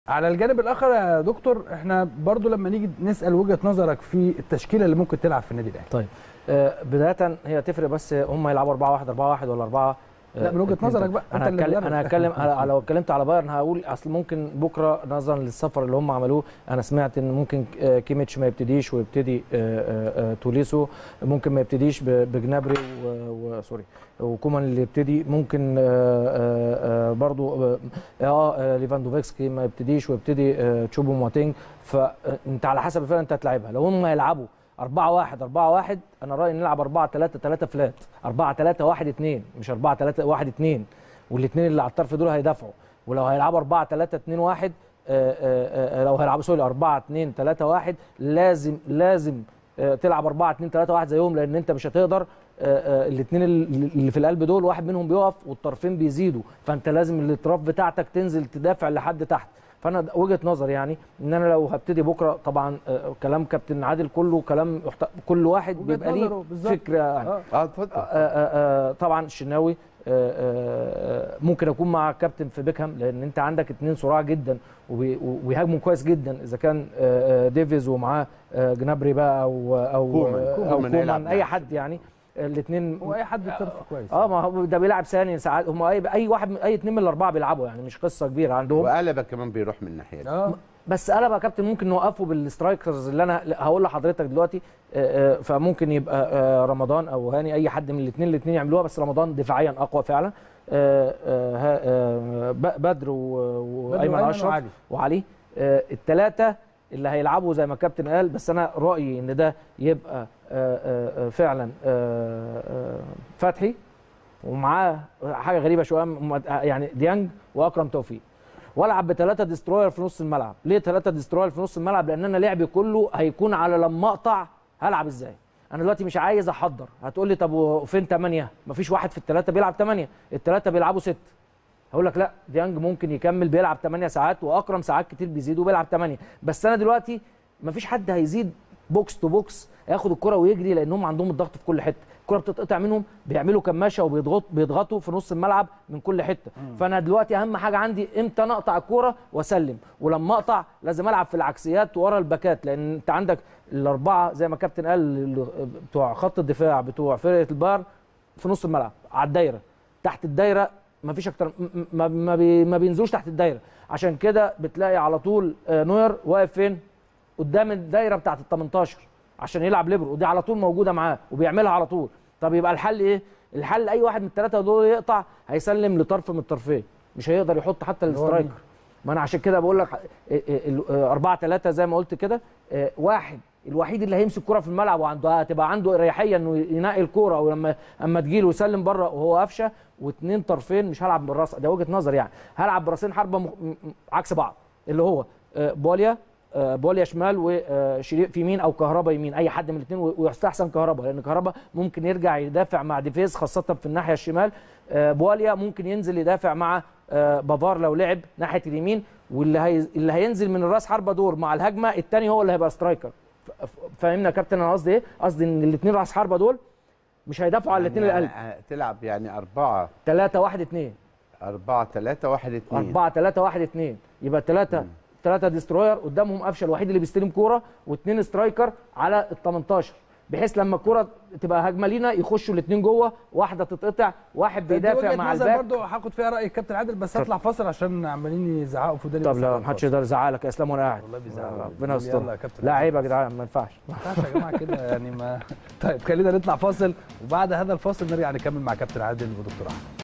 على الجانب الاخر يا دكتور احنا برضو لما نيجي نسال وجهه نظرك في التشكيله اللي ممكن تلعب في النادي الاهلي طيب آه، بدايه هي تفرق بس هم يلعبوا 4 1 4 1 ولا 4 لا، من وجهة نظرك بقى، انا أنت اللي هتكلم مدرب. انا هتكلم أنا لو اتكلمت على بايرن هقول اصل ممكن بكره نظرا للسفر اللي هم عملوه انا سمعت ان ممكن آه، كيميتش ما يبتديش ويبتدي آه، آه، آه، توليسو ممكن ما يبتديش ب- بجنابري و- وسوري وكومان اللي يبتدي ممكن آه، آه، آه، برضو اه آه، ليفاندوفسكي ما يبتديش ويبتدي آه، تشوبو مواتينج فانت على حسب الفرقه انت هتلعبها لو هم هيلعبوا 4 1 4 1 انا رايي نلعب 4 3 3 فلات 4 3 1 2 مش 4 3 1 2 والاثنين اللي على الطرف دول هيدافعوا ولو هيلعبوا 4 3 2 1 آه، آه، آه، لو هيلعبوا سوري 4 2 3 1 لازم لازم آه، تلعب 4 2 3 1 زيهم لان انت مش هتقدر الاثنين اللي في القلب دول واحد منهم بيقف والطرفين بيزيدوا فانت لازم الاطراف بتاعتك تنزل تدافع لحد تحت فانا د- وجهه نظري يعني ان انا لو هبتدي بكره طبعا آه، كلام كابتن عادل كله كلام يحت- كل واحد وجهة بيبقى ليه نظره بالظبط. فكره يعني آه. اه اتفضل آه، آه، آه، طبعا الشناوي آه، آه، ممكن اكون مع كابتن في بيكهام لان انت عندك اتنين صراع جدا وبي- وبيهاجموا كويس جدا اذا كان آه، آه، ديفيز ومعاه آه، جنابري بقى او او كومان. او كومان هيلعب كومان اي معاه. حد يعني الاثنين هو اي حد طرف كويس اه ما هو ده بيلعب ثاني ساعات هم اي اي واحد من- اي اتنين من الاربعه بيلعبوا يعني مش قصه كبيره عندهم وقلبه كمان بيروح من الناحيه دي اه بس قلب يا كابتن ممكن نوقفه بالسترايكرز اللي انا هقول لحضرتك دلوقتي آه، آه، فممكن يبقى آه، رمضان او هاني اي حد من الاثنين الاثنين يعملوها بس رمضان دفاعيا اقوى فعلا آه، آه، ها- آه، ب- بدر و- وايمن وأيمن اشرف وعلي. وعلي الثلاثه اللي هيلعبوا زي ما الكابتن قال بس انا رايي ان ده يبقى آه، آه، آه، فعلا آه، آه، فتحي ومعاه حاجه غريبه شويه م- يعني ديانج واكرم توفيق والعب بثلاثه ديستروير في نص الملعب ليه ثلاثه ديستروير في نص الملعب لان انا لعبي كله هيكون على لما اقطع هلعب ازاي انا دلوقتي مش عايز احضر هتقول لي طب وفين ثمانية مفيش واحد في الثلاثه بيلعب ثمانية الثلاثه بيلعبوا ست هقول لك لا ديانج ممكن يكمل بيلعب 8 ساعات واكرم ساعات كتير بيزيد وبيلعب 8 بس انا دلوقتي مفيش حد هيزيد بوكس تو بوكس ياخد الكره ويجري لان هم عندهم الضغط في كل حته الكره بتتقطع منهم بيعملوا كماشه وبيضغط بيضغطوا في نص الملعب من كل حته فانا دلوقتي اهم حاجه عندي امتى انا اقطع الكوره واسلم ولما اقطع لازم العب في العكسيات ورا الباكات لان انت عندك الاربعه زي ما كابتن قال ال- بتوع خط الدفاع بتوع فرقه البار في نص الملعب على الدايره تحت الدايره ما فيش اكتر م- م- ما ما, بي ما بينزلوش تحت الدايره عشان كده بتلاقي على طول آه، نوير واقف فين قدام الدايره بتاعت ال 18 عشان يلعب ليبرو ودي على طول موجوده معاه وبيعملها على طول طب يبقى الحل ايه الحل اي واحد من الثلاثه دول يقطع هيسلم لطرف من الطرفين مش هيقدر يحط حتى اللي هو السترايكر مين؟ ما انا عشان كده بقول لك 4 3 زي ما قلت كده آه، واحد الوحيد اللي هيمسك كرة في الملعب وعنده هتبقى عنده اريحيه انه ينقي الكوره ولما اما تجيله يسلم بره وهو قفشه واثنين طرفين مش هلعب بالراس ده وجهه نظر يعني هلعب براسين حربه م- م- عكس بعض اللي هو آه، بوليا آه، بوليا شمال وشريف في يمين او كهربا يمين اي حد من الاثنين ويستحسن كهربا لان كهربا ممكن يرجع يدافع مع ديفيز خاصه في الناحيه الشمال آه، بوليا ممكن ينزل يدافع مع آه، بافار لو لعب ناحيه اليمين واللي هي اللي هينزل من الراس حربه دور مع الهجمه الثاني هو اللي هيبقى سترايكر ف- ف- فاهمنا يا كابتن انا قصدي ايه؟ قصدي ان الاثنين راس حربه دول مش هيدافعوا على الاثنين القلب يعني تلعب يعني أربعة 3 1 2 أربعة ثلاثة واحد اثنين 4 3 1 2 يبقى 3 3 ديستروير قدامهم قفشه الوحيد اللي بيستلم كوره واثنين سترايكر على ال 18 بحيث لما الكوره تبقى هجمه لينا يخشوا الاثنين جوه واحده تتقطع واحد دي بيدافع وجهة مع نظر الباك برضو هاخد فيها راي الكابتن عادل بس هطلع فاصل عشان عمالين يزعقوا في وداني طب بس لا هطلع محدش فاصل. يقدر يزعلك يا اسلام وانا قاعد والله بيزعقوا ربنا يلا يستر يا كابتن لا عادل. عيب يا جدعان ما ينفعش ما ينفعش يا جماعه كده يعني ما طيب خلينا نطلع فاصل وبعد هذا الفاصل نرجع نكمل مع كابتن عادل ودكتور احمد